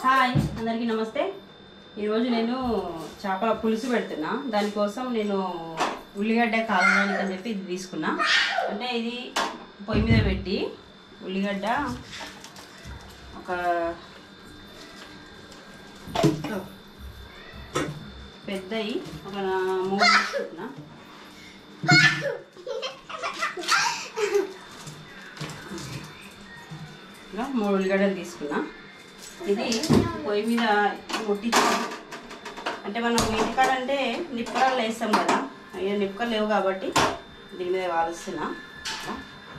Hi అందరికీ నమస్తే ఈరోజు నేను చేపల పులుసు పెడుతున్నా దానికోసం నేను ఉల్లిగడ్డ కాలడానికి అని చెప్పి ఇది తీసుకున్నా అంటే ఇది పొయ్యి మీద పెట్టి ఉల్లిగడ్డ ఒక పెద్దవి ఒక నా- మూడు తీసుకున్నా ఇలా మూడు ఉల్లిగడ్డలు తీసుకున్నా ఇది పొయ్యి మీద ముట్టించి అంటే మనం ఇంటికాడ అంటే నిప్పకాయలు వేస్తాం కదా అయ్యో నిప్పకాయలు లేవు కాబట్టి దీని మీద కాలుస్తున్నా ఇట్లా.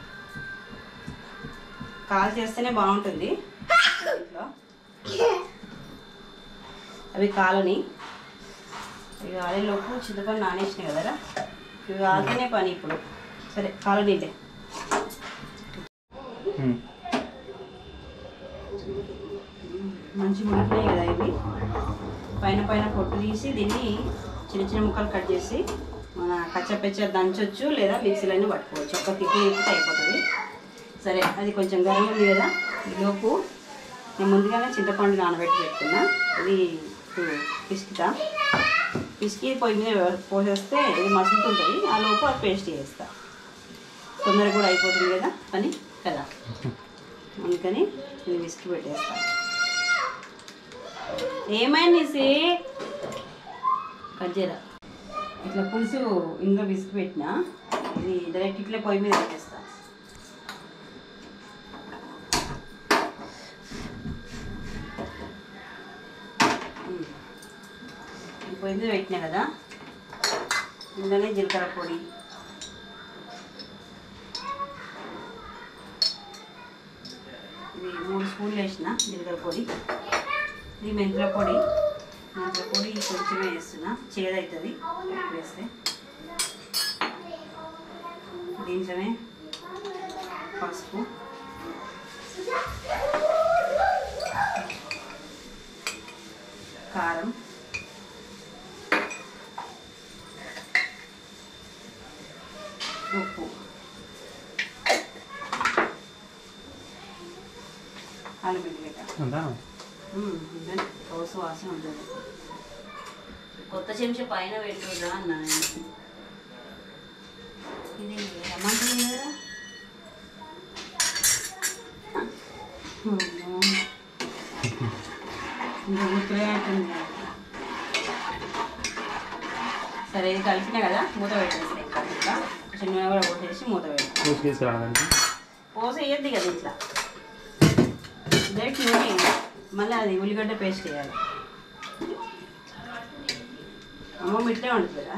కాల్ చేస్తేనే బాగుంటుంది ఇట్లా అవి కాలని ఇవి ఆడేలోపు చింతపండు నానేసినాయి కదరా ఇవి కాలితేనే పని ఇప్పుడు సరే కాలనీలే మంచి ముడిపోయాయి కదా ఇవి పైన పైన పొట్టు తీసి దీన్ని చిన్న చిన్న ముక్కలు కట్ చేసి మన కచ్చపెచ్చ దంచొచ్చు లేదా మిక్సీలో పట్టుకోవచ్చు ఒక తిప్పి తిప్పితే అయిపోతుంది సరే అది కొంచెం గరం ఉంది కదా ఈలోపు నేను ముందుగానే చింతపండు నానబెట్టి పెట్టుకున్నా ఇది ఇప్పుడు పిసుకుతా పిసికి పొయ్యి మీద పోసేస్తే ఇది మసులుతుంటుంది ఆ లోపు అది పేస్ట్ చేస్తా తొందరగా కూడా అయిపోతుంది కదా పని కదా అందుకని ఇది విసికి పెట్టేస్తా ఏమైంది సి కజ్జీరా ఇట్లా పులుసు ఇందులో విసికి పెట్టిన ఇది డైరెక్ట్ ఇట్లే పొయ్యి మీద పెట్టేస్తా ఉమ్. ఈ పొయ్యి మీద పెట్టినా కదా ఇందులోనే జీలకర్ర పొడి ఇది మూడు స్పూన్లు వేసిన జీలకర్ర పొడి ఇది మెంతుల పొడి మెంతుల పొడి కొంచెమే వేస్తున్నా చేదవుతుంది ఎక్కువ వేస్తే దీంట్లోనే పసుపు కారం ఉప్పు అల్లం వెల్లిగడ్డ అంతా ఉందండి కౌసు వాసన ఉంటుంది కొత్త చెంచా పైన పెట్టురా అన్నా నేను. ఇది ఏమంటుంది కదా అమ్మో. ఇంకా గుర్తులేనట్టుంది సరే ఇది కలిపినా కదా మూత పెట్టేస్తాయి ఇట్లా కొంచెం నూనె కూడా కొట్టేసి మూత పెడతాం చూసి తీసుకురావడానికి పోస వేయద్ది కదా ఇట్లా డైరెక్ట్ నూనె వేయాలి. మళ్ళీ అది ఉల్లిగడ్డ పేస్ట్ వేయాలి అమ్మ ఇట్లే ఉంటుందా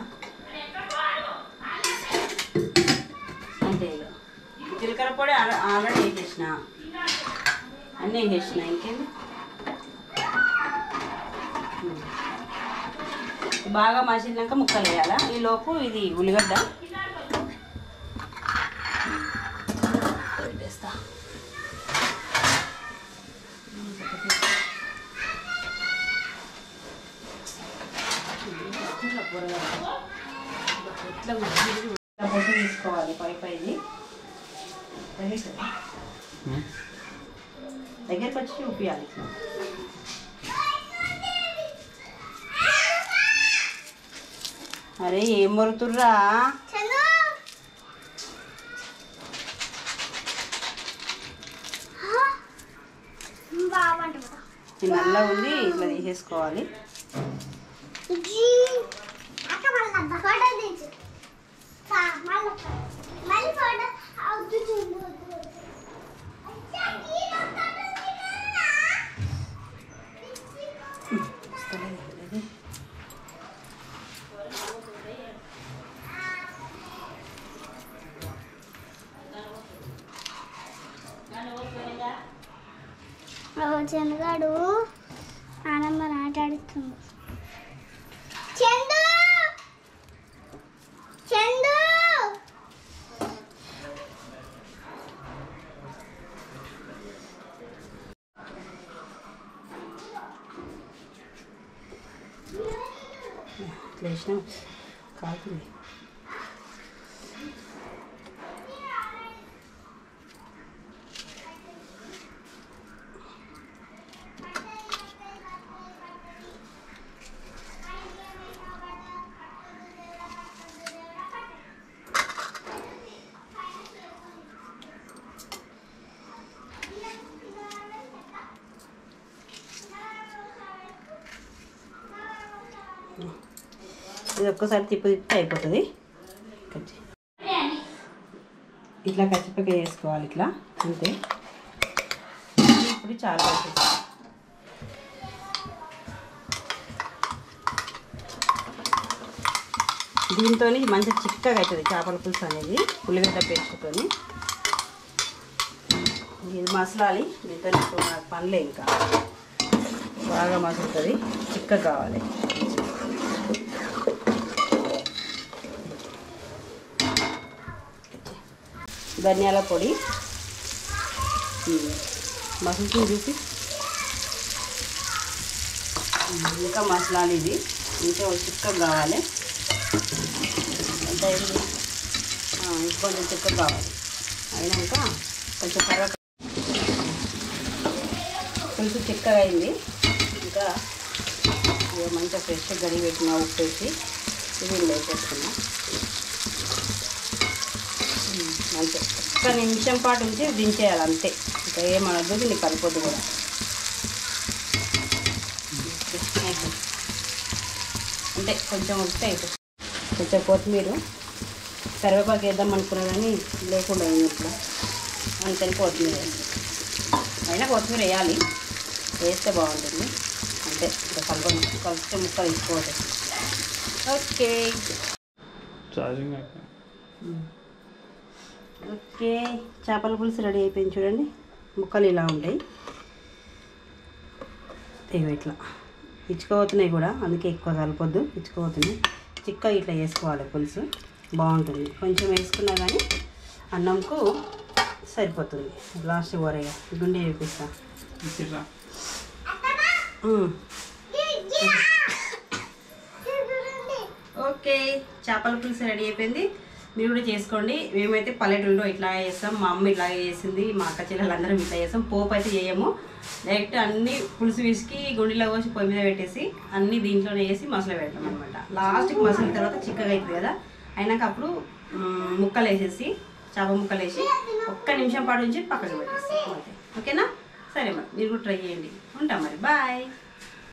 అంతే ఇక జీలకర్ర పొడి ఆడ- ఆల్రెడీ వేసేసిన అన్నీ వేసేసిన ఇంకేంది ఉమ్. బాగా మసిలినాక ముక్కలు వేయాలా ఈ లోపు ఇది ఉల్లిగడ్డ పెట్టేస్తా ఇట్లా పొట్టు తీసుకోవాలి పై పైది దగ్గరికి రా. దగ్గరికి వచ్చి చూపించాలి ఇట్లా అరే ఏం మొరుతుర్రా ఇది నల్ల ఉంది ఇట్లా తీసేసుకోవాలి చంద్రగాడు ఆనందం ఆటాడుతుంది చందు చందు ఇట్లా వేసినాం కాలుతుంది ఇది ఒక్కసారి తిప్పు తిప్పితే అయిపోతుంది కట్ చేయి. ఇట్లా కచ్చిపక్క వేసుకోవాలి ఇట్లా అంతే ఇప్పుడు చాలా అవుతుంది దీంతో మంచి చిక్కగా అవుతుంది చేపల పులుసు అనేది ఉల్లిగడ్డ పేస్ట్తో ఇది మసలాలి దీంతో ఇప్పుడు మనకు పనులే ఇంకా బాగా మసులుతుంది చిక్కగా కావాలి ధనియాల పొడి మసులుతుంది చూపి ఉమ్, ఇంకా మసలాలి ఇది ఇంకా చిక్కగా కావాలి ఎంత అయింది ఆ, ఇంకొంచెం చిక్కగా కావాలి అయినాక కొంచెం కర్ర పులుసు చిక్కగా అయింది ఇంకా ఇక మంచిగా ఫ్రెష్ గడి పెట్టిన ఉప్పు వేసి ఇది వేసేసుకున్నా ఉమ్, అంతే ఒక్క నిమిషం పాటు ఉంచి దించేయాలి అంతే ఇంకా ఏమనద్దు దీన్ని కలిపొద్దు కూడా అయిపోయింది. అంతే కొంచెం ఉడితే అయిపోతుంది కొంచెం కొత్తిమీర కరివేపాకు వేద్దాం అనుకున్నా కానీ లేకుండా అయింది ఇప్పుడు అంతే కొత్తిమీర వేసి అయినా కొత్తిమీర వేయాలి వేస్తే బాగుంటుంది అంతే ఇంకా కలప కలిపితే ముక్కలు తీసుకోవాలి ఓకే ఛార్జింగ్ అయిపోయింది ఓకే చేపల పులుసు రెడీ అయిపోయింది చూడండి ముక్కలు ఇలా ఉంటాయి ఇవి ఇట్లా ఇచ్చుకోవుతున్నాయి కూడా అందుకే ఎక్కువ కలపొద్దు ఇచ్చుకోవుతున్నాయి చిక్క ఇట్లా వేసుకోవాలి పులుసు బాగుంటుంది కొంచెం వేసుకున్నా కానీ అన్నంకు సరిపోతుంది లాస్ట్ కూరగా గుండె వేపిస్తా ఇచ్చిర్రా ఉమ్. ఓకే చేపల పులుసు రెడీ అయిపోయింది మీరు కూడా చేసుకోండి మేమైతే పల్లెటూరులో ఇట్లా చేస్తాం మా అమ్మ ఇట్లాగే చేసింది మా అక్క చెల్లెలు అందరం ఇట్లా చేస్తాం పోపు అయితే చేయము డైరెక్ట్ అన్ని పులుసు విసికి గుండెలో పోసి పొయ్యి మీద పెట్టేసి అన్ని దీంట్లోనే వేసి మసలు పెడతాం అనమాట లాస్ట్కి మసలిన తర్వాత చిక్కగా అవుతుంది కదా అయినాక అప్పుడు మ్, ముక్కలు వేసేసి చేప ముక్కలు వేసి ఒక్క నిమిషం పాటు నుంచి పక్కకు పెట్టేస్తాం అంతే ఓకేనా సరే మరి మీరు కూడా ట్రై చేయండి ఉంటాం మరి బాయ్